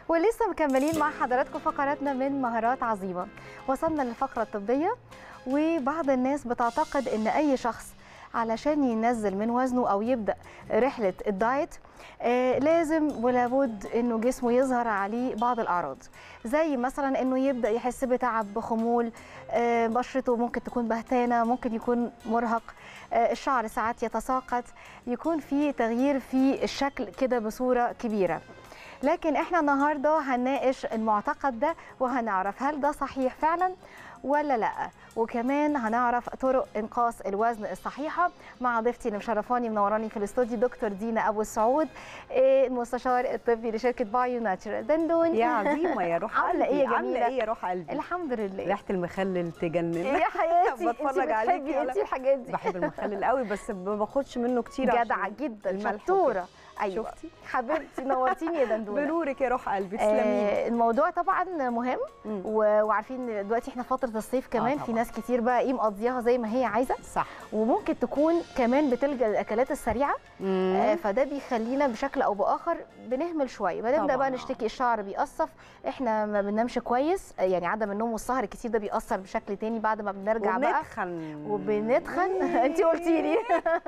ولسه مكملين مع حضراتكم فقراتنا من مهارات عظيمه وصلنا للفقره الطبيه وبعض الناس بتعتقد ان اي شخص علشان ينزل من وزنه او يبدا رحله الدايت آه لازم ولابد انه جسمه يظهر عليه بعض الاعراض زي مثلا انه يبدا يحس بتعب بخمول آه بشرته ممكن تكون بهتانه ممكن يكون مرهق آه الشعر ساعات يتساقط يكون في تغيير في الشكل كده بصوره كبيره لكن احنا النهارده هنناقش المعتقد ده وهنعرف هل ده صحيح فعلا ولا لا وكمان هنعرف طرق انقاص الوزن الصحيحه مع ضيفتي اللي مشرفاني منوراني في الاستوديو دكتور دينا ابو السعود المستشار الطبي لشركه بايو ناتشرال دندون يا عظيمه يا روح عامله قلبي ايه يا عامله جميله ايه يا روح قلبي الحمد لله ريحه المخلل تجنن يا حياتي انت بتفرج عليكي بتحبي على- انت الحاجات دي بحب المخلل قوي بس ما باخدش منه كتير عشان جدعه جدا الملح شطوره ايوه شفتي؟ حبيبتي نورتيني يا دندونه بنورك يا روح قلبي تسلمي آه الموضوع طبعا مهم مم. و- وعارفين إن دلوقتي احنا فتره الصيف كمان في طبعاً. ناس كتير بقى ايه مقضياها زي ما هي عايزه صح وممكن تكون كمان بتلجا للاكلات السريعه آه مم. فده بيخلينا بشكل او باخر بنهمل شويه بنبدا طبعاً. بقى نشتكي الشعر بيقصف احنا ما بننامش كويس آه، يعني عدم النوم والسهر الكتير ده بيأثر بشكل تاني بعد ما بنرجع بقى وبنتخن وبنتخن انت قلتي لي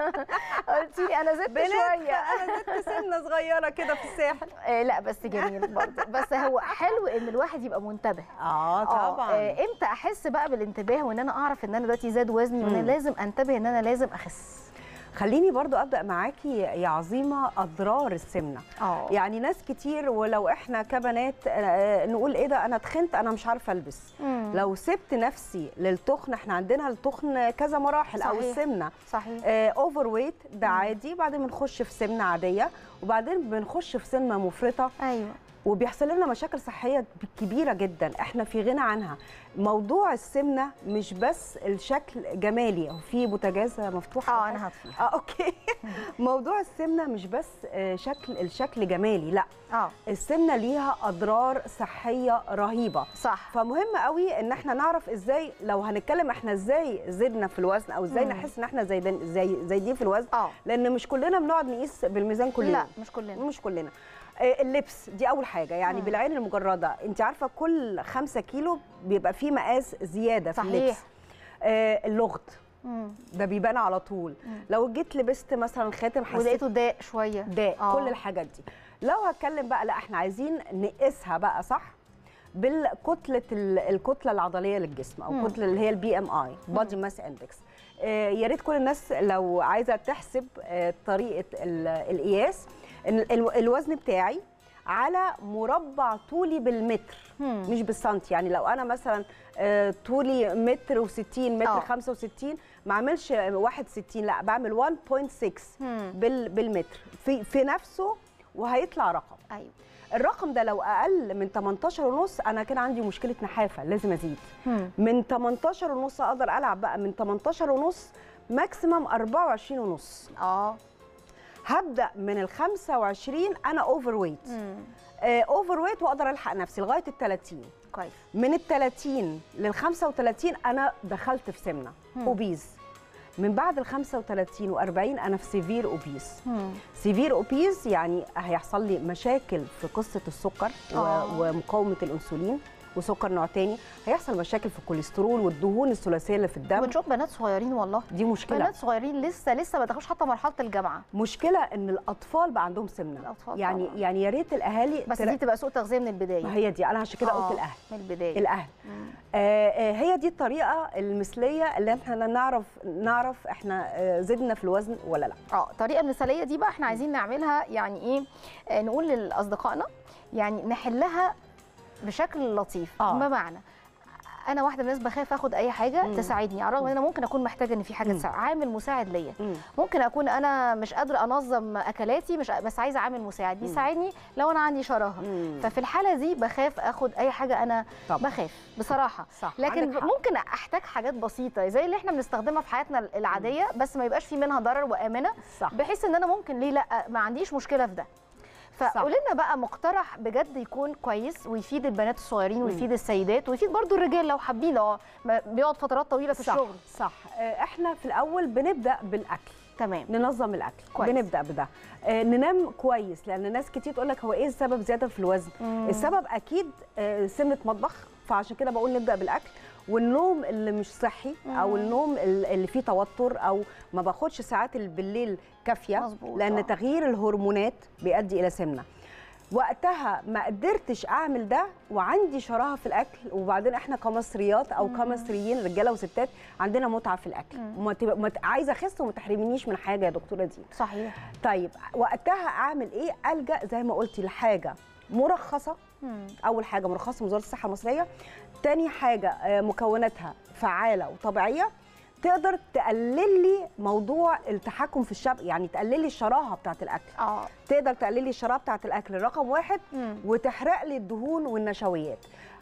قلتي لي انا زدت بنتخن شويه انا زدت سنه صغيره كده في الساحل آه لا بس جميل برضه بس هو حلو ان الواحد يبقى منتبه اه آه، طبعا آه، امتى احس بقى بالانتباه وان انا اعرف ان انا دلوقتي زاد وزني وان مم. انا لازم انتبه ان انا لازم اخس خليني برضو ابدا معاكي يا عظيمه اضرار السمنه اه يعني ناس كتير ولو احنا كبنات آه، نقول ايه ده انا تخنت انا مش عارفه البس مم. لو سبت نفسي للتخن احنا عندنا التخن كذا مراحل او صحيح. السمنه صحيح اوفر ويت ده عادي بعدين بنخش في سمنه عاديه وبعدين بنخش في سمنه مفرطه ايوه وبيحصل لنا مشاكل صحيه كبيره جدا احنا في غنى عنها موضوع السمنه مش بس الشكل جمالي هو في بوتاجاز مفتوح اه انا هطفيها اه اوكي موضوع السمنه مش بس آه، شكل الشكل جمالي لا اه السمنه ليها اضرار صحيه رهيبه صح فمهم قوي ان احنا نعرف ازاي لو هنتكلم احنا ازاي زدنا في الوزن او ازاي مم. نحس ان احنا زايدين زي زايدين في الوزن اه لان مش كلنا بنقعد نقيس بالميزان كل لا يوم مش كلنا مش كلنا آه، اللبس دي اول حاجه يعني مم. بالعين المجرده انت عارفه كل خمسة كيلو بيبقى فيه مقاس زياده في صحيح. اللبس آه، اللغط مم. ده بيبان على طول مم. لو جيت لبست مثلا خاتم حسيت ولقيته ضاق شويه ده آه. كل الحاجات دي لو هتكلم بقى لا احنا عايزين نقيسها بقى صح بالكتله ال- الكتله العضليه للجسم او مم. الكتله اللي هي البي ام اي بادي ماس اندكس يا ريت كل الناس لو عايزه تحسب آه، طريقه ال- القياس إن ال- الوزن بتاعي على مربع طولي بالمتر مم. مش بالسنتي يعني لو انا مثلا آه، طولي متر و60 متر آه. 65 ما اعملش 61 لا بعمل 1.6 مم. بال بالمتر في في نفسه وهيطلع رقم ايوه الرقم ده لو اقل من 18 ونص انا كده عندي مشكله نحافه لازم ازيد مم. من 18 ونص اقدر العب بقى من 18 ونص ماكسيمم 24 ونص اه هبدا من ال 25 انا اوفر ويت مم. اوفر ويت واقدر الحق نفسي لغايه ال 30 كويس من ال 30 لل 35 انا دخلت في سمنه مم. اوبيز من بعد ال 35 و40 انا في سيفير اوبيز مم. سيفير اوبيز يعني هيحصل لي مشاكل في قصه السكر و- آه. ومقاومه الانسولين وسكر نوع تاني هيحصل مشاكل في الكوليسترول والدهون الثلاثيه اللي في الدم بنشوف بنات صغيرين والله دي مشكله بنات صغيرين لسه لسه ما دخلوش حتى مرحله الجامعه مشكله ان الاطفال بقى عندهم سمنه الأطفال يعني طبعاً. يعني يا ريت الاهالي بس تلا- دي تبقى سوء تغذيه من البدايه ما هي دي انا عشان كده آه، قلت الاهل من البدايه الاهل مم. آه، آه، هي دي الطريقه المثليه اللي احنا نعرف نعرف احنا آه، زدنا في الوزن ولا لا اه الطريقه المثاليه دي بقى احنا عايزين نعملها يعني ايه آه، نقول لاصدقائنا يعني نحلها بشكل لطيف آه. بمعنى انا واحده من الناس بخاف اخد اي حاجه مم. تساعدني على الرغم ان انا ممكن اكون محتاجه ان في حاجه مم. تساعد عامل مساعد ليا مم. ممكن اكون انا مش قادره انظم اكلاتي مش بس عايزه عامل مساعد مم. يساعدني لو انا عندي شراهه مم. ففي الحاله دي بخاف اخد اي حاجه انا طبعا بخاف بصراحه صح لكن عندك حق. ممكن احتاج حاجات بسيطه زي اللي احنا بنستخدمها في حياتنا العاديه بس ما يبقاش في منها ضرر وامنه صح بحيث ان انا ممكن ليه لا ما عنديش مشكله في ده فقول لنا بقى مقترح بجد يكون كويس ويفيد البنات الصغيرين ويفيد السيدات ويفيد برضو الرجال لو حابين لو ما- بيقعد فترات طويله في صح الشغل صح آه، احنا في الاول بنبدا بالاكل تمام ننظم الاكل كويس. بنبدا بده آه ننام كويس لان ناس كتير تقول لك هو ايه السبب زياده في الوزن مم. السبب اكيد آه سمنه مطبخ فعشان كده بقول نبدا بالاكل والنوم اللي مش صحي او مم. النوم ال- اللي فيه توتر او ما باخدش ساعات ال- بالليل كافيه مظبوط، آه. لان تغيير الهرمونات بيؤدي الى سمنه وقتها ما قدرتش اعمل ده وعندي شراهه في الاكل وبعدين احنا كمصريات او كمصريين رجاله وستات عندنا متعه في الاكل مم. وما تبقى- ما ت- عايزه اخس وما تحرمنيش من حاجه يا دكتوره دي صحيح طيب وقتها اعمل ايه الجا زي ما قلتي لحاجه مرخصه مم. اول حاجه مرخصه من وزاره الصحه المصريه تاني حاجه آه، مكوناتها فعاله وطبيعيه تقدر تقلل لي موضوع التحكم في الشبع يعني تقلل لي الشراهه بتاعه الاكل اه تقدر تقلل لي الشراهه بتاعه الاكل رقم واحد مم. وتحرق لي الدهون والنشويات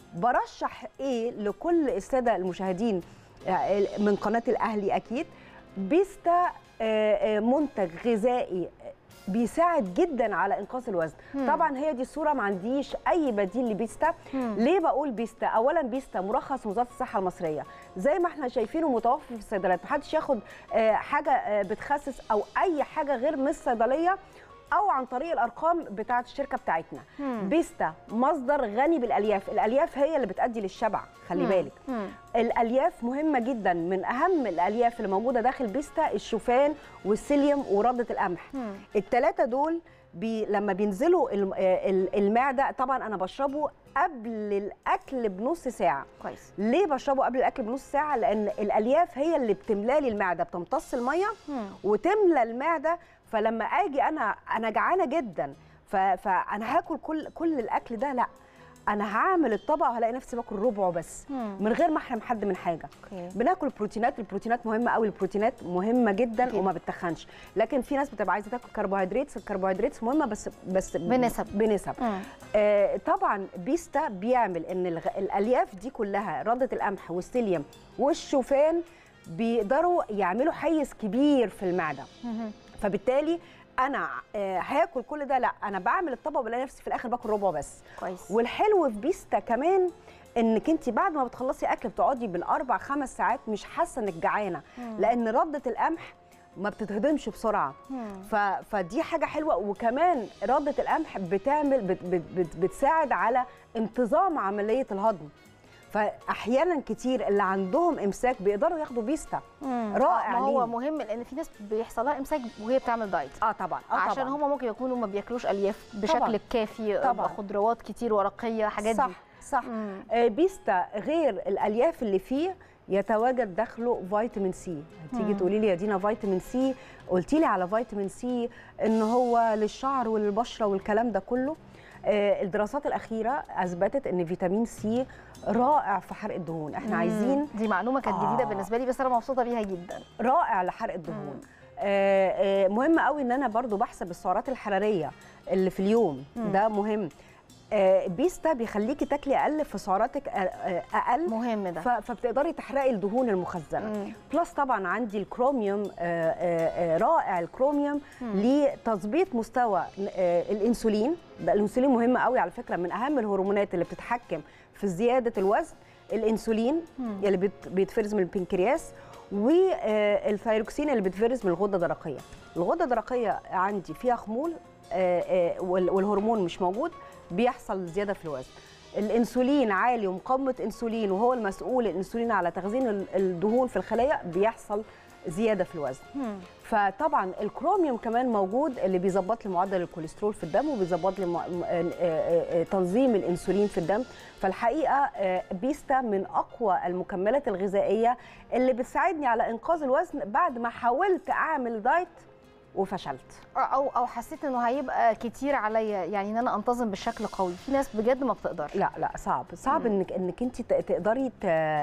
برشح ايه لكل الساده المشاهدين آه، من قناه الاهلي اكيد بيستا آه، آه، منتج غذائي بيساعد جدا على انقاص الوزن مم. طبعا هي دي الصوره ما عنديش اي بديل لبيستا مم. ليه بقول بيستا اولا بيستا مرخص من وزاره الصحه المصريه زي ما احنا شايفينه متوفر في الصيدليات محدش ياخد آه، حاجه آه، بتخسس او اي حاجه غير من الصيدليه او عن طريق الارقام بتاعه الشركه بتاعتنا مم. بيستا مصدر غني بالالياف الالياف هي اللي بتؤدي للشبع خلي مم. بالك مم. الالياف مهمه جدا من اهم الالياف اللي موجوده داخل بيستا الشوفان والسيليوم ورده القمح مم. الثلاثه دول بي لما بينزلوا الم- آه، ال- المعده طبعا انا بشربه قبل الاكل بنص ساعه كويس ليه بشربه قبل الاكل بنص ساعه لان الالياف هي اللي بتملى لي المعده بتمتص الميه مم. وتملى المعده فلما اجي انا انا جعانه جدا ف- فانا هاكل كل كل الاكل ده لا انا هعمل الطبق وهلاقي نفسي باكل ربعه بس مم. من غير ما احرم حد من حاجه اوكي بناكل بروتينات البروتينات مهمه قوي البروتينات مهمه جدا جدا. وما بتخنش لكن في ناس بتبقى عايزه تاكل كربوهيدرات الكربوهيدرات مهمه بس بس بنسب. بنسب مم. آه طبعا بيستا بيعمل ان الغ... الالياف دي كلها رده القمح والسيليوم والشوفان بيقدروا يعملوا حيز كبير في المعده مم. فبالتالي انا آه هاكل كل ده لا انا بعمل الطبق بلاقي نفسي في الاخر باكل ربع بس كويس والحلو في بيستا كمان انك انت بعد ما بتخلصي اكل بتقعدي بالاربع خمس ساعات مش حاسه انك جعانه مم. لان رده القمح ما بتتهضمش بسرعه مم. ف... فدي حاجه حلوه وكمان رده القمح بتعمل بت... بت... بت... بتساعد على انتظام عمليه الهضم فاحيانا كتير اللي عندهم امساك بيقدروا ياخدوا بيستا مم. رائع ما هو ليه. مهم لان في ناس بيحصل لها امساك وهي بتعمل دايت اه طبعا اه عشان طبعا. هم ممكن يكونوا ما بياكلوش الياف بشكل طبعاً. كافي طبعاً. خضروات كتير ورقيه حاجات صح دي صح مم. آه، بيستا غير الالياف اللي فيه يتواجد داخله فيتامين سي هتيجي مم. تقولي لي يا دينا فيتامين سي قلتي لي على فيتامين سي ان هو للشعر وللبشره والكلام ده كله آه، الدراسات الاخيره اثبتت ان فيتامين سي رائع في حرق الدهون احنا مم. عايزين دي معلومه كانت جديده آه. بالنسبه لي بس انا مبسوطه بيها جدا رائع لحرق الدهون آه، آه، مهم قوي ان انا برضو بحسب السعرات الحراريه اللي في اليوم مم. ده مهم آه، بيستا بيخليكي تاكلي اقل في سعراتك آه، آه، اقل مهم ده ف- فبتقدري تحرقي الدهون المخزنه مم. بلس طبعا عندي الكروميوم آه، آه، آه، رائع الكروميوم مم. لتظبيط مستوى آه، الانسولين ده الانسولين مهم قوي على فكره من اهم الهرمونات اللي بتتحكم في زياده الوزن الانسولين مم. اللي بيت- بيتفرز من البنكرياس والثايروكسين اللي بيتفرز من الغده الدرقيه الغده الدرقيه عندي فيها خمول آه، آه، وال- والهرمون مش موجود بيحصل زياده في الوزن الانسولين عالي ومقاومه انسولين وهو المسؤول الانسولين على تخزين ال- الدهون في الخلايا بيحصل زياده في الوزن مم. فطبعا الكروميوم كمان موجود اللي بيظبط لي معدل الكوليسترول في الدم وبيظبط لي مع- م- آه، آه، آه، تنظيم الانسولين في الدم فالحقيقه آه، بيستا من اقوى المكملات الغذائيه اللي بتساعدني على انقاذ الوزن بعد ما حاولت اعمل دايت وفشلت او او حسيت انه هيبقى كتير عليا يعني ان انا انتظم بشكل قوي في ناس بجد ما بتقدرش لا لا صعب صعب مم. انك انك انت ت- تقدري ت... آه،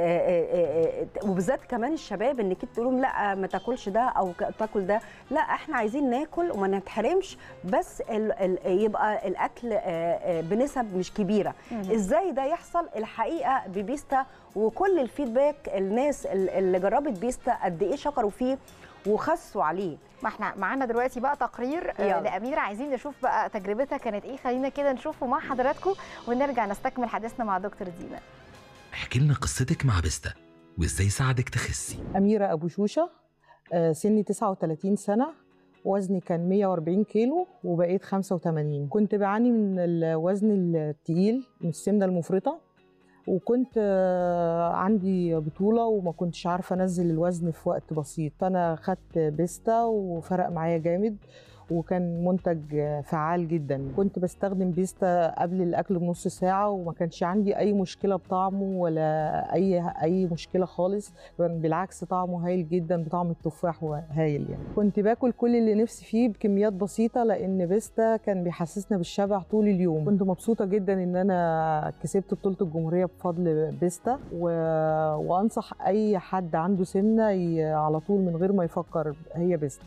آه، آه، وبالذات كمان الشباب انك انت تقول لهم لا ما تاكلش ده او ك- تاكل ده لا احنا عايزين ناكل وما نتحرمش بس ال... ال... يبقى الاكل آه، آه، بنسب مش كبيره مم. ازاي ده يحصل الحقيقه ببيستا وكل الفيدباك الناس ال- اللي جربت بيستا قد ايه شكروا فيه وخسوا عليه ما احنا معانا دلوقتي بقى تقرير آه، يلا. لأميرة عايزين نشوف بقى تجربتها كانت ايه خلينا كده نشوفه مع حضراتكم ونرجع نستكمل حديثنا مع دكتور دينا احكي لنا قصتك مع بيستا وازاي ساعدك تخسي أميرة أبو شوشة آه، سني 39 سنة وزني كان 140 كيلو وبقيت 85 كنت بعاني من الوزن التقيل من السمنة المفرطة وكنت آه، عندي بطولة وما كنتش عارفة أنزل الوزن في وقت بسيط فأنا خدت بيستا وفرق معايا جامد وكان منتج آه، فعال جدا كنت بستخدم بيستا قبل الأكل بنص ساعة وما كانش عندي أي مشكلة بطعمه ولا أي أي مشكلة خالص كان بالعكس طعمه هايل جدا بطعم التفاح هايل يعني كنت باكل كل اللي نفسي فيه بكميات بسيطة لأن بيستا كان بيحسسنا بالشبع طول اليوم كنت مبسوطة جدا إن أنا كسبت بطولة الجمهورية بفضل بيستا و... وأنصح أي حد عنده سمنة ي... على طول من غير ما يفكر هي بيستا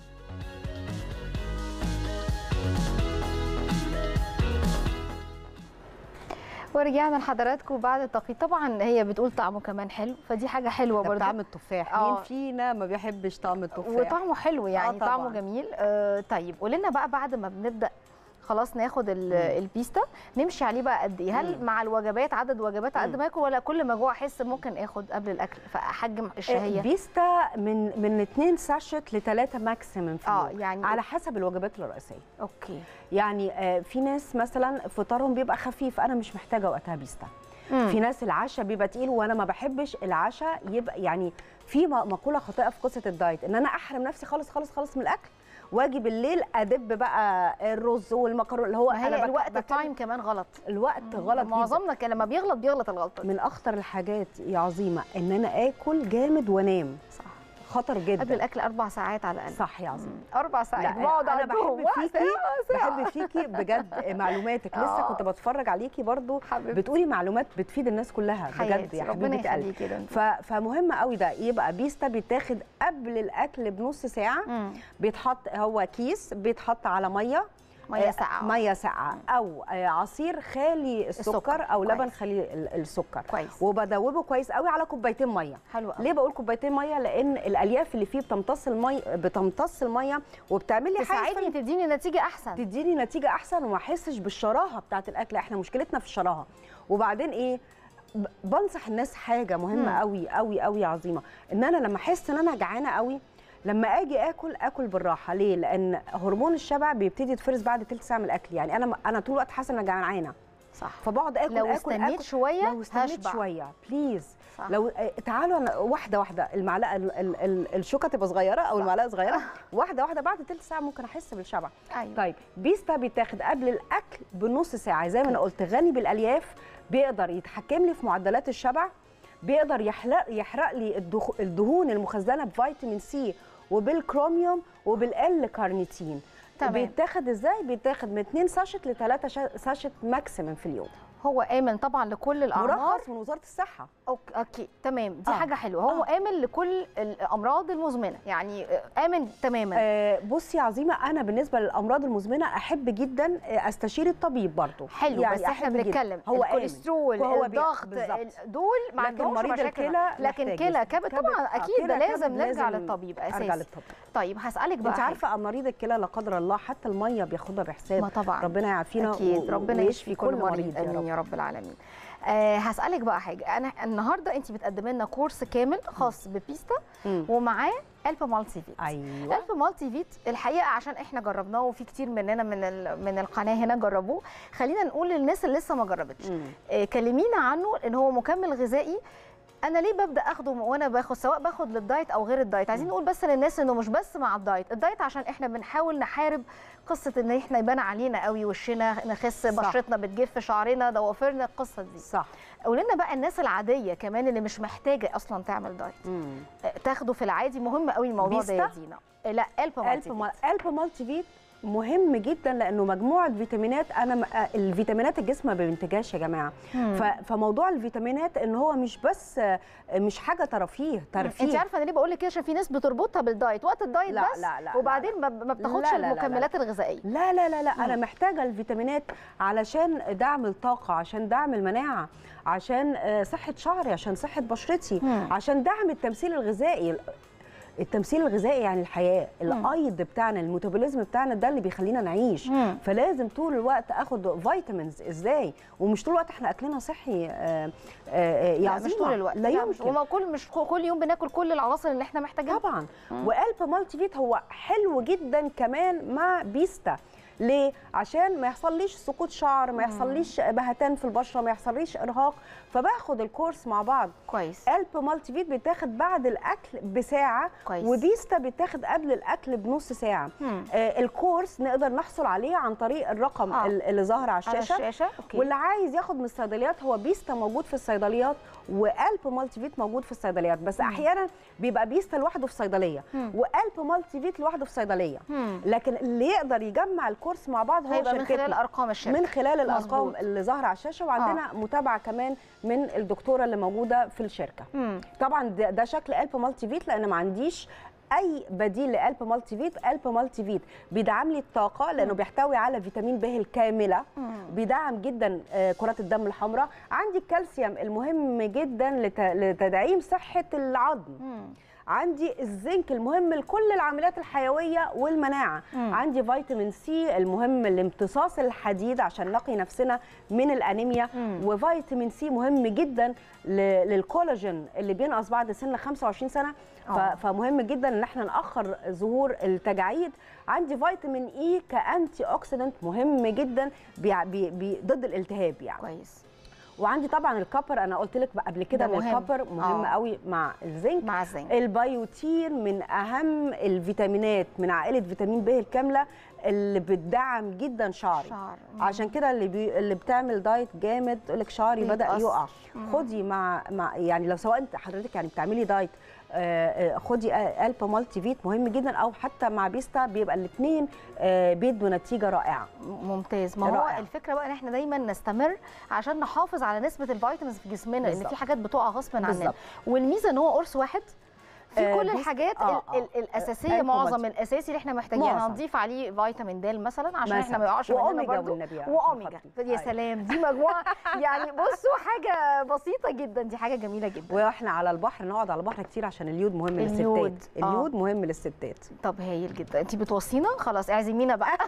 ورجعنا لحضراتكم بعد التقييد طبعا هي بتقول طعمه كمان حلو فدي حاجه حلوه ده برضه طعم التفاح آه. مين فينا ما بيحبش طعم التفاح وطعمه حلو يعني طبعاً. طعمه جميل آه طيب قولي لنا بقى بعد ما بنبدا خلاص ناخد ال- البيستا نمشي عليه بقى قد ايه هل مم. مع الوجبات عدد وجبات قد مم. ما اكل ولا كل ما جوع احس ممكن اخد قبل الاكل فاحجم الشهيه بيستا من من 2 ساشت ل 3 ماكسيمم في اه اليوم يعني على حسب الوجبات الرئيسيه اوكي يعني آه، في ناس مثلا فطارهم بيبقى خفيف انا مش محتاجه وقتها بيستا مم. في ناس العشاء بيبقى تقيل وانا ما بحبش العشاء يبقى يعني في م- مقوله خاطئه في قصه الدايت ان انا احرم نفسي خالص خالص خالص من الاكل واجي بالليل ادب بقى الرز والمكرونه اللي هو ما أنا هي بك- الوقت بتكلم- التايم كمان غلط الوقت غلط جدا معظمنا كان لما بيغلط بيغلط الغلطه دي من اخطر الحاجات يا عظيمه ان انا اكل جامد وانام صح خطر جدا قبل الاكل اربع ساعات على الاقل صح يا عظيمه مم. اربع ساعات لا بقعد انا أعدهم. بحب واحد فيكي ساعة، بحب فيكي بجد معلوماتك لسه آه. كنت بتفرج عليكي برضو حبيبتي. بتقولي معلومات بتفيد الناس كلها بجد حياتي يا ربنا حبيبه قلبي يخليكي ده انت. ف... فمهم قوي ده يبقى بيستا بيتاخد قبل الاكل بنص ساعه مم. بيتحط هو كيس بيتحط على ميه ميه آه، ساقعه ميه ساقعه او آه، عصير خالي السكر, السكر، او لبن كويس. خالي ال- السكر كويس وبدوبه كويس قوي على كوبايتين ميه حلو قوي ليه بقول كوبايتين ميه لان الالياف اللي فيه بتمتص الميه بتمتص الميه وبتعمل لي حاجه تساعدني تديني نتيجه احسن تديني نتيجه احسن وما احسش بالشراهه بتاعه الاكل احنا مشكلتنا في الشراهه وبعدين ايه ب- بنصح الناس حاجه مهمه مم. قوي قوي قوي عظيمه ان انا لما احس ان انا جعانه قوي لما اجي اكل اكل بالراحه ليه لان هرمون الشبع بيبتدي يتفرز بعد تلت ساعه من الاكل يعني انا انا طول الوقت حاسه ان انا جعانه صح فبقعد اكل لو اكل استنيت اكل شويه لو استنيت هشبع. شويه بليز صح. لو آه، تعالوا أنا واحده واحده المعلقه ال- ال- ال- الشوكه تبقى صغيره او المعلقه صغيره واحده واحده بعد تلت ساعه ممكن احس بالشبع ايوه طيب بيستا بيتاخد قبل الاكل بنص ساعه زي ما انا قلت غني بالالياف بيقدر يتحكم لي في معدلات الشبع بيقدر يحرق يحرق لي الدخ- الدهون المخزنه بفيتامين سي وبالكروميوم وبالال كارنيتين تمام. بيتاخد ازاي بيتاخد من 2 ساشت ل 3 ساشت ماكسيمم في اليوم هو امن طبعا لكل الاعمار مرخص من وزاره الصحه أوك- اوكي تمام دي آه. حاجه حلوه هو امن لكل الامراض المزمنه يعني امن تماما آه، بصي يا عظيمه انا بالنسبه للامراض المزمنه احب جدا آه، استشير الطبيب برضو حلو بس احنا أحب جداً. بنتكلم هو آمن. الكوليسترول وهو بي- الضغط بالظبط. ال- دول ما لكن عندهمش مريض مشاكل الكلى لكن محتاج كلى يس- كبد كبد- طبعا آه، اكيد كلى ده لازم كبد نرجع لازم للطبيب ارجع اساسي للطبيب طيب هسالك بقى انت حاجة. عارفه مريض الكلى لا قدر الله حتى الميه بياخدها بحساب ما طبعا ربنا يعافينا اكيد و- ربنا يشفي كل مريض يا امين رب يا رب العالمين أه هسالك بقى حاجه انا النهارده انت بتقدمي لنا كورس كامل خاص ببيستا مم. ومعاه الفا مالتي فيت ايوه الف مالتي فيت الحقيقه عشان احنا جربناه وفي كتير مننا من ال- من القناه هنا جربوه خلينا نقول للناس اللي لسه ما جربتش مم. آه، كلمينا عنه ان هو مكمل غذائي انا ليه ببدا اخده وانا باخد سواء باخد للدايت او غير الدايت عايزين نقول بس للناس انه مش بس مع الدايت الدايت عشان احنا بنحاول نحارب قصه ان احنا يبان علينا قوي وشنا نخس صح. بشرتنا بتجف شعرنا ضوافرنا القصه دي صح قول لنا بقى الناس العاديه كمان اللي مش محتاجه اصلا تعمل دايت مم. آه، تاخده في العادي مهم قوي الموضوع ده يا بيستا؟ دينا آه، لا الف مالتي الف فيت. مال- الف مالتي فيت مهم جدا لانه مجموعه فيتامينات انا م- آه، الفيتامينات الجسم ما بينتجهاش يا جماعه مم. ف- فموضوع الفيتامينات ان هو مش بس آه، مش حاجه ترفيه ترفيه انت عارفه انا ليه بقول لك كده عشان في ناس بتربطها بالدايت وقت الدايت لا، بس لا، لا، وبعدين ما ما بتاخدش لا، لا، لا، لا. المكملات الغذائيه لا لا لا لا انا محتاجه الفيتامينات علشان دعم الطاقه عشان دعم المناعه عشان آه، صحه شعري عشان صحه بشرتي مم. عشان دعم التمثيل الغذائي التمثيل الغذائي يعني الحياه مم. الايض بتاعنا الميتابوليزم بتاعنا ده اللي بيخلينا نعيش مم. فلازم طول الوقت اخد فيتامينز ازاي ومش طول الوقت احنا اكلنا صحي آه، آه، آه، يا لا مش عظيمة. طول الوقت لا مش يمكن وما كل مش كل يوم بناكل كل العناصر اللي احنا محتاجينها طبعا مم. وقلب مالتي فيت هو حلو جدا كمان مع بيستا ليه؟ عشان ما يحصليش سقوط شعر، ما يحصليش بهتان في البشره، ما يحصليش ارهاق، فباخد الكورس مع بعض. كويس قلب مالتي فيت بيتاخد بعد الاكل بساعه كويس. وبيستا بيتاخد قبل الاكل بنص ساعه. مم. آه الكورس نقدر نحصل عليه عن طريق الرقم آه. آه. اللي ظاهر على على الشاشه الشاشه اوكي واللي عايز ياخد من الصيدليات هو بيستا موجود في الصيدليات وقلب مالتي فيت موجود في الصيدليات بس مم. احيانا بيبقى بيستا لوحده في صيدليه مم. وقلب مالتي فيت لوحده في صيدليه مم. لكن اللي يقدر يجمع الكورس مع بعض هو هيبقى من شركتنا. خلال ارقام الشركه من خلال الارقام مظبوط. اللي ظاهره على الشاشه وعندنا آه. متابعه كمان من الدكتوره اللي موجوده في الشركه مم. طبعا ده, ده شكل قلب مالتي فيت لان ما عنديش اي بديل لقلب مالتي فيت قلب مالتي فيت بيدعم لي الطاقه لانه بيحتوي على فيتامين ب الكامله مم. بيدعم جدا آه، كرات الدم الحمراء عندي الكالسيوم المهم جدا لت- لتدعيم صحه العظم مم. عندي الزنك المهم لكل العمليات الحيويه والمناعه مم. عندي فيتامين سي المهم لامتصاص الحديد عشان نقي نفسنا من الانيميا مم. وفيتامين سي مهم جدا ل- للكولاجين اللي بينقص بعد سن 25 سنه ف- آه. فمهم جدا ان احنا ناخر ظهور التجاعيد عندي فيتامين اي كانتي اوكسيدنت مهم جدا بي بي بي ضد الالتهاب يعني كويس وعندي طبعا الكبر انا قلت لك قبل كده ده ان مهم. الكبر مهم آه. قوي مع الزنك مع الزنك البيوتين من اهم الفيتامينات من عائله فيتامين ب الكامله اللي بتدعم جدا شعري شعر عشان كده اللي بي... اللي بتعمل دايت جامد تقول لك شعري بدا بيتأثر. يقع مم. خدي مع مع يعني لو سواء انت حضرتك يعني بتعملي دايت آه، آه، خدي قلب مالتي فيت مهم جدا او حتى مع بيستا بيبقى الاثنين بيدوا نتيجه رائعه ممتاز ما هو رائع. الفكره بقى ان احنا دايما نستمر عشان نحافظ على نسبه الفيتامينز في جسمنا لان بالظبط. في حاجات بتقع غصب عننا بالظبط. والميزه ان هو قرص واحد في آه، كل بيس- الحاجات آه، ال- ال- آه. الاساسيه آه، معظم كومباتي. الاساسي اللي احنا محتاجينه معظم. هنضيف عليه فيتامين د مثلا عشان احنا مثلاً. ما يقعش مننا وأوميجا برضو والنبي عشان واوميجا خاطري. يا أيوة. سلام دي مجموعه يعني بصوا حاجه بسيطه جدا دي حاجه جميله جدا واحنا على البحر نقعد على البحر كتير عشان اليود مهم اليود، للستات آه. اليود مهم للستات طب هايل جدا انت بتوصينا خلاص اعزمينا بقى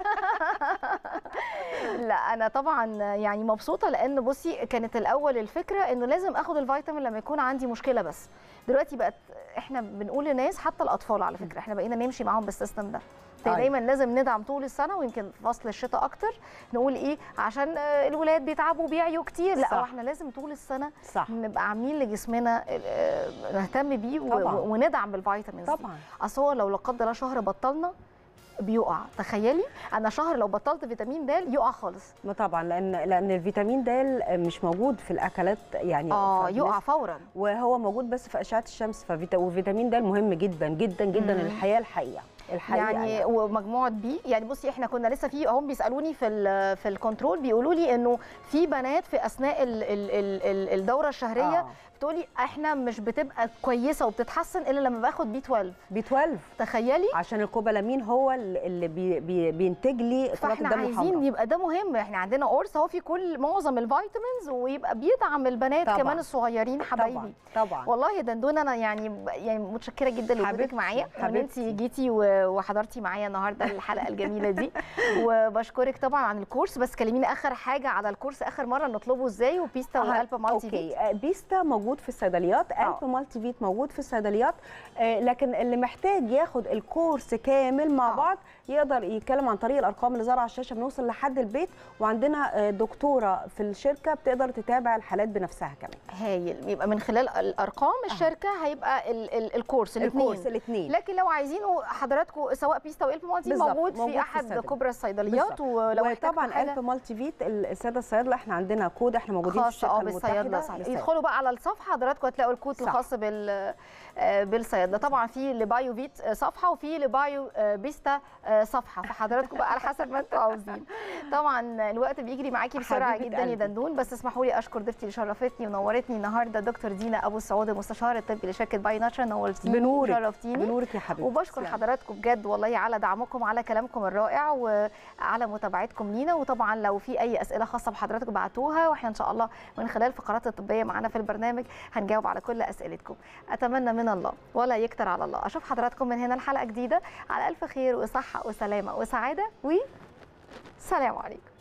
لا انا طبعا يعني مبسوطه لان بصي كانت الاول الفكره انه لازم اخد الفيتامين لما يكون عندي مشكله بس دلوقتي بقت احنا بنقول للناس حتى الاطفال على فكره احنا بقينا نمشي معاهم بالسيستم ده أيوة. دايما لازم ندعم طول السنه ويمكن في فصل الشتاء اكتر نقول ايه عشان آه، الولاد بيتعبوا بيعيوا كتير لا صح. هو احنا لازم طول السنه صح نبقى عاملين لجسمنا آه، نهتم بيه و- طبعاً. و- وندعم بالفيتامينز دي. طبعا اصل هو لو لا قدر الله شهر بطلنا بيقع تخيلي انا شهر لو بطلت فيتامين د يقع خالص ما طبعا لان لان الفيتامين د مش موجود في الاكلات يعني اه فالناس- يقع فورا وهو موجود بس في اشعه الشمس ففيتا وفيتامين د مهم جدا جدا جدا مم. للحياه الحقيقه الحقيقه يعني ومجموعه بي يعني بصي احنا كنا لسه في هم بيسالوني في ال في الكنترول بيقولوا لي انه في بنات في اثناء ال ال ال ال الدوره الشهريه آه. بتقولي احنا مش بتبقى كويسه وبتتحسن الا لما باخد بي 12 بي 12 تخيلي عشان الكوبالامين هو اللي بي بي بينتج لي كرات فاحنا الدم عايزين الحمراء يبقى ده مهم احنا عندنا قرص اهو في كل معظم الفيتامينز ويبقى بيدعم البنات طبعاً. كمان الصغيرين حبايبي طبعا طبعا والله يا دندون انا يعني يعني متشكره جدا لوجودك حبيبتي، معايا وان انت حبيبتي. جيتي و- وحضرتي معايا النهارده الحلقه الجميله دي وبشكرك طبعا عن الكورس بس كلميني اخر حاجه على الكورس اخر مره نطلبه ازاي وبيستا والب مالتي اوكي فيت آه، بيستا موجود في الصيدليات آه. الب مالتي فيت موجود في الصيدليات آه، لكن اللي محتاج ياخد الكورس كامل مع آه. بعض يقدر يتكلم عن طريق الارقام اللي ظاهره على الشاشه بنوصل لحد البيت وعندنا آه، دكتوره في الشركه بتقدر تتابع الحالات بنفسها كمان هايل يبقى من خلال الارقام الشركه هيبقى ال ال الكورس الكورس الاثنين الاثنين لكن لو عايزينه حضراتكم سواء بيستا والب مالتي بالظبط، موجود, موجود في في احد الصيدلية. كبرى الصيدليات بالظبط. ولو احتجتوا وطبعا حاجة الب مالتي فيت الساده الصيادله احنا عندنا كود احنا موجودين في خاصة الشركه اه بالصيادله المتحده صحيح للصيادلة. يدخلوا بقى على الصفحه حضراتكم هتلاقوا الكود صح. الخاص بال آه، بالصيادله طبعا في لبايو فيت آه، صفحه وفي لبايو آه، بيستا آه، صفحه فحضراتكم بقى على حسب ما انتوا عاوزين طبعا الوقت بيجري معاكي بسرعه حبيبة جدا يا قلبي. دندون بس اسمحوا لي اشكر ضيفتي اللي شرفتني ونورتني النهارده دكتور دينا ابو السعود المستشار الطبي لشركه باي ناتشر نورتيني بنورك وشرفتيني بنورك يا حبيبتي وبشكر تسلمي. حضراتكم بجد والله على دعمكم على كلامكم الرائع وعلى متابعتكم لينا وطبعا لو في اي اسئله خاصه بحضراتكم بعتوها واحنا ان شاء الله من خلال الفقرات الطبيه معانا في البرنامج هنجاوب على كل اسئلتكم اتمنى من الله ولا يكتر على الله اشوف حضراتكم من هنا الحلقه جديده على الف خير وصحه وسلامه وسعاده وسلام عليكم